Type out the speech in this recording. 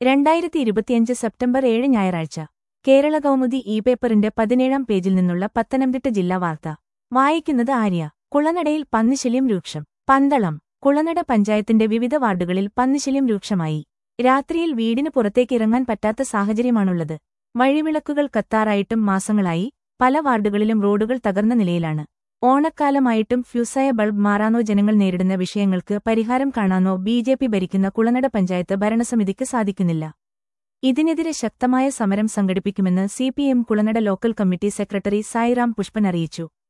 രണ്ടായിരത്തി ഇരുപത്തിയഞ്ച് സെപ്റ്റംബർ ഏഴ് ഞായറാഴ്ച കേരള കൗമുദി ഇ പേപ്പറിന്റെ പതിനേഴാം പേജിൽ നിന്നുള്ള പത്തനംതിട്ട ജില്ലാ വാർത്ത വായിക്കുന്നത് ആര്യ കുളനടയിൽ പന്നിശല്യം രൂക്ഷം പന്തളം കുളനട പഞ്ചായത്തിന്റെ വിവിധ വാർഡുകളിൽ പന്നിശല്യം രൂക്ഷമായി രാത്രിയിൽ വീടിന് പുറത്തേക്കിറങ്ങാൻ പറ്റാത്ത സാഹചര്യമാണുള്ളത് വഴിവിളക്കുകൾ കത്താറായിട്ടും മാസങ്ങളായി പല വാർഡുകളിലും റോഡുകൾ തകർന്ന നിലയിലാണ് ഓണക്കാലമായിട്ടും ഫ്യൂസായ ബൾബ് മാറാനോ ജനങ്ങൾ നേരിടുന്ന വിഷയങ്ങൾക്ക് പരിഹാരം കാണാനോ ബി ജെ പി ഭരിക്കുന്ന കുളനട പഞ്ചായത്ത് ഭരണസമിതിക്ക് സാധിക്കുന്നില്ല ഇതിനെതിരെ ശക്തമായ സമരം സംഘടിപ്പിക്കുമെന്ന് C P M Kulanada local committee secretary Sairam Pushpan അറിയിച്ചു